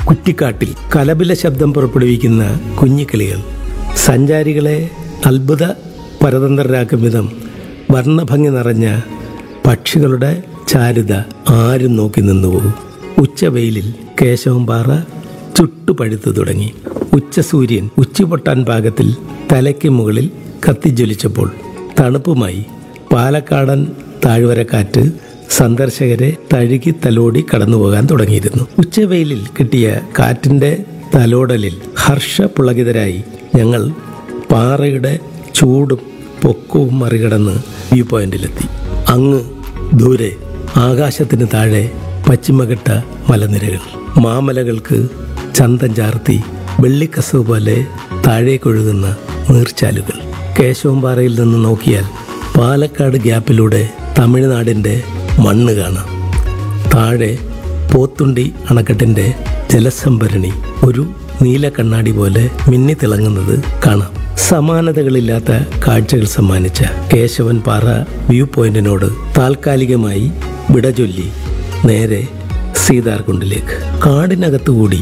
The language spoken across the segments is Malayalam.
കുറ്റിക്കാട്ടിൽ കലപില ശബ്ദം പുറപ്പെടുവിക്കുന്ന കുഞ്ഞിക്കിളികൾ സഞ്ചാരികളെ അത്ഭുത പരതന്ത്രരാക്കും വിധം വർണ്ണഭംഗി നിറഞ്ഞ പക്ഷികളുടെ ചാരുത ആരും നോക്കി നിന്നുപോകും ഉച്ചവെയിലിൽ കേശവംപാറ ചുട്ടുപഴുത്തു തുടങ്ങി ഉച്ചസൂര്യൻ ഉച്ചപൊട്ടാൻ പാകത്തിൽ തലയ്ക്ക് മുകളിൽ കത്തിജ്വലിച്ചപ്പോൾ തണുപ്പുമായി പാലക്കാടൻ താഴ്വരക്കാറ്റ് സന്ദർശകരെ തഴുകി തലോടി കടന്നുപോകാൻ തുടങ്ങിയിരുന്നു ഉച്ചവെയിലിൽ കിട്ടിയ കാറ്റിന്റെ തലോടലിൽ ഹർഷപുളകിതരായി ഞങ്ങൾ പാറയുടെ ചൂടും പൊക്കവും മറികടന്ന് വ്യൂ പോയിന്റിലെത്തി അങ്ങ് ദൂരെ ആകാശത്തിന് താഴെ പശ്ചിമഘട്ട മലനിരകൾ മാമലകൾക്ക് ചന്തം ചാർത്തി വെള്ളിക്കസവ് പോലെ താഴേക്കൊഴുകുന്ന നീർച്ചാലുകൾ കേശവംപാറയിൽ നിന്ന് നോക്കിയാൽ പാലക്കാട് ഗ്യാപ്പിലൂടെ തമിഴ്നാടിൻ്റെ മണ്ണ് കാണാം താഴെ പോത്തുണ്ടി അണക്കെട്ടിന്റെ ജലസംഭരണി ഒരു നീല കണ്ണാടി പോലെ മിന്നി തിളങ്ങുന്നത് കാണാം സമാനതകളില്ലാത്ത കാഴ്ചകൾ സമ്മാനിച്ച കേശവൻ പാറ വ്യൂ പോയിന്റിനോട് താൽക്കാലികമായി വിടചൊല്ലി നേരെ സീതാർകുണ്ടിലേക്ക് കാടിനകത്തുകൂടി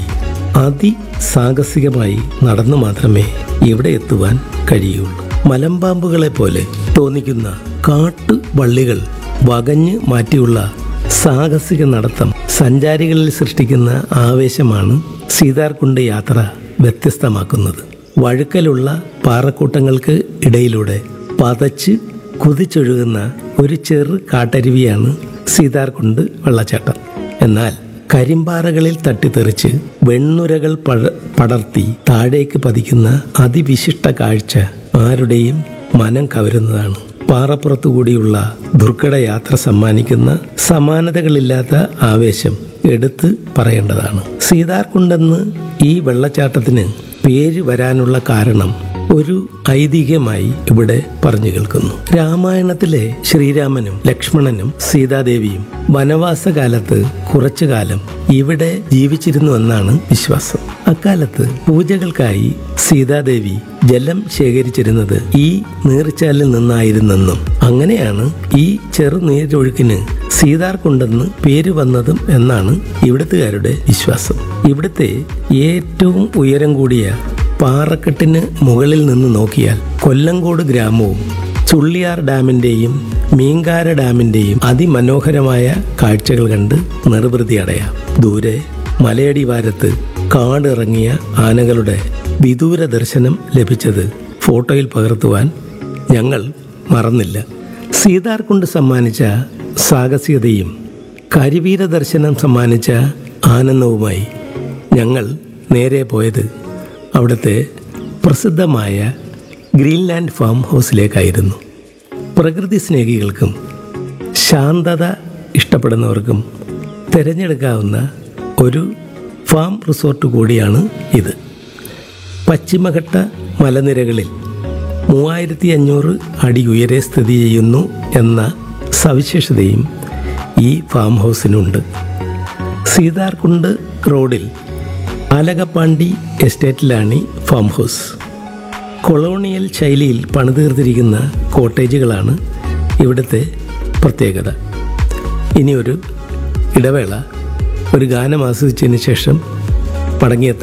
അതിസാഹസികമായി നടന്നു മാത്രമേ ഇവിടെ എത്തുവാൻ കഴിയുള്ളൂ മലമ്പാമ്പുകളെ പോലെ തോന്നിക്കുന്ന കാട്ടുവള്ളികൾ വകഞ്ഞ് മാറ്റിയുള്ള സാഹസിക നടത്തം സഞ്ചാരികളിൽ സൃഷ്ടിക്കുന്ന ആവേശമാണ് സീതാർകുണ്ട് യാത്ര വ്യത്യസ്തമാക്കുന്നത് വഴുക്കലുള്ള പാറക്കൂട്ടങ്ങൾക്ക് ഇടയിലൂടെ പതച്ച് കുതിച്ചൊഴുകുന്ന ഒരു ചെറു കാട്ടരുവിയാണ് സീതാർകുണ്ട് വെള്ളച്ചാട്ടം എന്നാൽ കരിമ്പാറകളിൽ തട്ടിത്തെറിച്ച് വെണ്ണുരകൾ പഴ പടർത്തി താഴേക്ക് പതിക്കുന്ന അതിവിശിഷ്ട കാഴ്ച ആരുടെയും മനം കവരുന്നതാണ് പാറപ്പുറത്തു കൂടിയുള്ള ദുർഘട യാത്ര സമ്മാനിക്കുന്ന സമാനതകളില്ലാത്ത ആവേശം എടുത്ത് പറയേണ്ടതാണ് സീതാർകുണ്ടെന്ന് ഈ വെള്ളച്ചാട്ടത്തിന് പേര് വരാനുള്ള കാരണം ഒരു ഐതിഹ്യമായി ഇവിടെ പറഞ്ഞു കേൾക്കുന്നു രാമായണത്തിലെ ശ്രീരാമനും ലക്ഷ്മണനും സീതാദേവിയും വനവാസകാലത്ത് കുറച്ചു കാലം ഇവിടെ ജീവിച്ചിരുന്നുവെന്നാണ് വിശ്വാസം അക്കാലത്ത് പൂജകൾക്കായി സീതാദേവി ജലം ശേഖരിച്ചിരുന്നത് ഈ നീർച്ചാലിൽ നിന്നായിരുന്നെന്നും അങ്ങനെയാണ് ഈ ചെറുനീരൊഴുക്കിന് സീതാർകുണ്ടെന്ന് പേര് വന്നതും എന്നാണ് ഇവിടുത്തുകാരുടെ വിശ്വാസം ഇവിടുത്തെ ഏറ്റവും ഉയരം കൂടിയ പാറക്കെട്ടിന് മുകളിൽ നിന്ന് നോക്കിയാൽ കൊല്ലങ്കോട് ഗ്രാമവും ചുള്ളിയാർ ഡാമിന്റെയും മീങ്കാര ഡാമിന്റെയും അതിമനോഹരമായ കാഴ്ചകൾ കണ്ട് നിർവൃതി അടയാം ദൂരെ മലയടിവാരത്ത് കാടിറങ്ങിയ ആനകളുടെ വിദൂര ദർശനം ലഭിച്ചത് ഫോട്ടോയിൽ പകർത്തുവാൻ ഞങ്ങൾ മറന്നില്ല സീതാർകുണ്ട് സമ്മാനിച്ച സാഹസികതയും കരിവീര ദർശനം സമ്മാനിച്ച ആനന്ദവുമായി ഞങ്ങൾ നേരെ പോയത് അവിടുത്തെ പ്രസിദ്ധമായ ഗ്രീൻലാൻഡ് ഫാം ഹൗസിലേക്കായിരുന്നു പ്രകൃതി സ്നേഹികൾക്കും ശാന്തത ഇഷ്ടപ്പെടുന്നവർക്കും തിരഞ്ഞെടുക്കാവുന്ന ഒരു ഫാം റിസോർട്ട് കൂടിയാണ് ഇത് പശ്ചിമഘട്ട മലനിരകളിൽ മൂവായിരത്തി അഞ്ഞൂറ് അടി ഉയരെ സ്ഥിതി ചെയ്യുന്നു എന്ന സവിശേഷതയും ഈ ഫാം ഹൗസിനുണ്ട് സീതാർകുണ്ട് റോഡിൽ ആലകപ്പാണ്ടി എസ്റ്റേറ്റിലാണ് ഈ ഫാം ഹൗസ് കൊളോണിയൽ ശൈലിയിൽ പണിതീർത്തിരിക്കുന്ന കോട്ടേജുകളാണ് ഇവിടുത്തെ പ്രത്യേകത ഇനിയൊരു ഇടവേള ഒരു ഗാനം ആസ്വദിച്ചതിന് ശേഷം മടങ്ങിയെത്താം